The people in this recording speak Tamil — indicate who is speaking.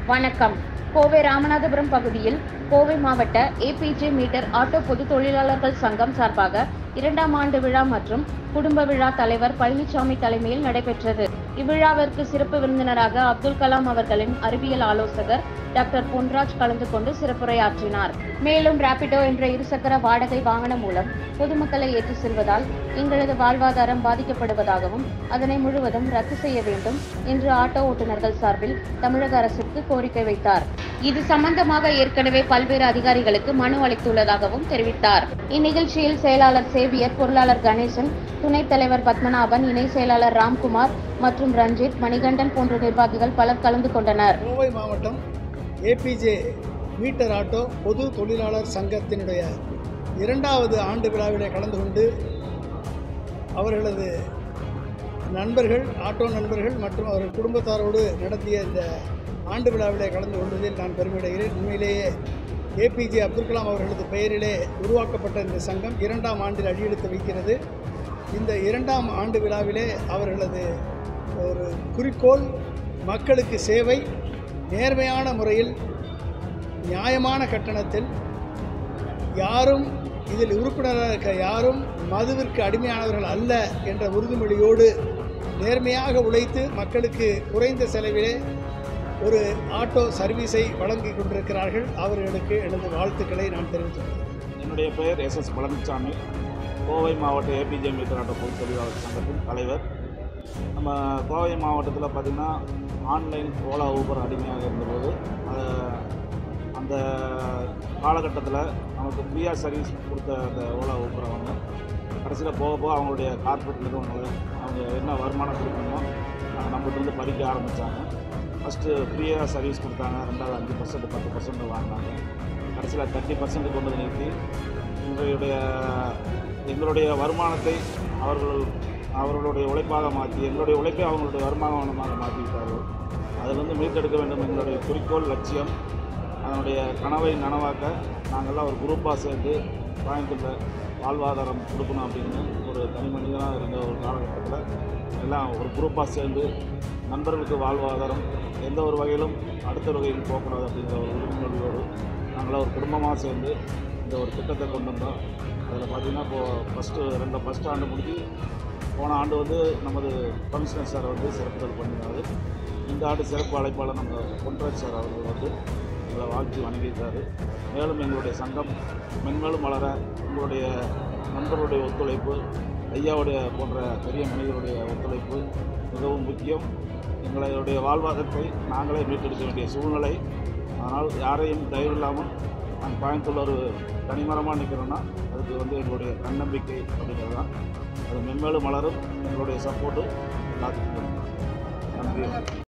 Speaker 1: வணக்கம் கோவை ராமநாதபுரம் பகுதியில் கோவை மாவட்ட ஏபிஜே மீட்டர் ஆட்டோ பொது தொழிலாளர்கள் சங்கம் சார்பாக இரண்டாம் ஆண்டு விழா மற்றும் குடும்ப விழா தலைவர் பழனிசாமி தலைமையில் நடைபெற்றது இவ்விழாவிற்கு சிறப்பு விருந்தினராக அப்துல் கலாம் அவர்களின் அறிவியல் ஆலோசகர் டாக்டர் பொன்ராஜ் கலந்து கொண்டு சிறப்புரையாற்றினார் மேலும் ராபிடோ என்ற இருசக்கர வாடகை வாகனம் மூலம் பொதுமக்களை ஏற்றி செல்வதால் எங்களது வாழ்வாதாரம் பாதிக்கப்படுவதாகவும் அதனை முழுவதும் ரத்து செய்ய வேண்டும் என்று ஆட்டோ ஓட்டுநர்கள் சார்பில் தமிழக அரசுக்கு கோரிக்கை வைத்தார் இது சம்பந்தமாக ஏற்கனவே பல்வேறு அதிகாரிகளுக்கு மனு அளித்துள்ளதாகவும் தெரிவித்தார் இந்நிகழ்ச்சியில் செயலாளர் சேவியர் பொருளாளர் கணேசன் துணைத் தலைவர் பத்மநாபன் இணை செயலாளர் ராம்குமார் மற்றும் ரஞ்சித் மணிகண்டன் போன்ற நிர்வாகிகள் பலர் கலந்து கொண்டனர்
Speaker 2: கோவை மாவட்டம் ஏபிஜே மீட்டர் ஆட்டோ பொது தொழிலாளர் சங்கத்தினுடைய இரண்டாவது ஆண்டு விழாவிலே கலந்து கொண்டு அவர்களது நண்பர்கள் ஆட்டோ நண்பர்கள் மற்றும் அவர்கள் குடும்பத்தாரோடு நடத்திய இந்த ஆண்டு விழாவிலே கலந்து கொண்டதில் நான் பெருமையடைகிறேன் உண்மையிலேயே ஏபிஜே அப்துல் கலாம் அவர்களது பெயரிலே உருவாக்கப்பட்ட இந்த சங்கம் இரண்டாம் ஆண்டில் அடியெடுத்து வைக்கிறது இந்த இரண்டாம் ஆண்டு விழாவிலே அவர்களது ஒரு குறிக்கோள் மக்களுக்கு சேவை நேர்மையான முறையில் நியாயமான கட்டணத்தில் யாரும் இதில் உறுப்பினராக இருக்க யாரும் மதுவிற்கு அடிமையானவர்கள் அல்ல என்ற உறுதிமொழியோடு நேர்மையாக உழைத்து மக்களுக்கு குறைந்த செலவிலே ஒரு ஆட்டோ சர்வீஸை வழங்கி கொண்டிருக்கிறார்கள் அவர்களுக்கு எனது வாழ்த்துக்களை நான் தெரிவித்துள்ளேன்
Speaker 3: என்னுடைய பெயர் எஸ் எஸ் பழனிசாமி கோவை மாவட்ட ஏபிஜே மீட்டர் ஆட்டோ பொது தொழிலாளர் சங்கத்தின் தலைவர் நம்ம கோவை மாவட்டத்தில் பார்த்திங்கன்னா ஆன்லைன் ஓலா ஊபர் அடிமையாக இருந்தபோது அது அந்த காலகட்டத்தில் நமக்கு ஃப்ரீயாக சர்வீஸ் கொடுத்த அந்த ஓலா ஊபரை வந்து கடைசியில் போக போக அவங்களுடைய கார்ப்பரேட் நிறுவனங்கள் அவங்க என்ன வருமானம் கொடுக்கணுமோ அதை நம்மகிட்ட பறிக்க ஆரம்பித்தாங்க ஃபஸ்ட்டு ஃப்ரீயாக சர்வீஸ் கொடுத்தாங்க ரெண்டாவது அஞ்சு பர்சன்ட் பத்து பர்சன்ட் வாங்கினாங்க கடைசியில் தேர்ட்டி பர்சன்ட் கொண்டு வந்து நிறுத்தி எங்களுடைய எங்களுடைய வருமானத்தை அவர்கள் அவர்களுடைய உழைப்பாக மாற்றி எங்களுடைய உழைப்பை அவங்களுடைய வருமானமாக மாற்றிவிட்டார்கள் அதிலிருந்து மீட்டெடுக்க வேண்டும் எங்களுடைய குறிக்கோள் லட்சியம் அதனுடைய கனவை நனவாக்க நாங்கள்லாம் ஒரு குரூப்பாக சேர்ந்து கோயம்புத்தூரில் வாழ்வாதாரம் கொடுக்கணும் அப்படின்னு ஒரு தனி மனிதனாக இருந்த ஒரு காலகட்டத்தில் எல்லாம் ஒரு குரூப்பாக சேர்ந்து நண்பர்களுக்கு வாழ்வாதாரம் எந்த ஒரு வகையிலும் அடுத்த வகையில் போகக்கூடாது அப்படிங்கிற ஒரு உறுதிமொழியோடு நாங்களாம் ஒரு குடும்பமாக சேர்ந்து இந்த ஒரு திட்டத்தை கொண்டு வந்தோம் அதில் பார்த்திங்கன்னா இப்போது ஃபஸ்ட்டு ரெண்டு ஃபஸ்ட் ஆண்டு முடிஞ்சு போன ஆண்டு வந்து நமது கமிஷனர் சார் வந்து சிறப்புதல் பண்ணினார் இந்த ஆண்டு சிறப்பு அழைப்பாளர் நம்ம பொன்ராஜ் சார் அவர்கள் வந்து எங்களை வாழ்த்தி வணங்கியிருக்காரு மேலும் எங்களுடைய சங்கம் மென்மேலும் வளர உங்களுடைய நண்பர்களுடைய ஒத்துழைப்பு ஐயாவுடைய போன்ற பெரிய மனிதருடைய ஒத்துழைப்பு மிகவும் முக்கியம் எங்களுடைய வாழ்வாதாரத்தை நாங்களே மீட்டெடுக்க வேண்டிய சூழ்நிலை ஆனால் யாரையும் தயவில்லாமல் நான் கோயம்புத்தூர்ல ஒரு தனிமரமாக நிற்கிறோன்னா அதுக்கு வந்து எங்களுடைய தன்னம்பிக்கை அப்படிங்கிறது தான் அது மென்மேலும் மலரும் எங்களுடைய சப்போர்ட்டு எல்லாத்துக்கும் நன்றி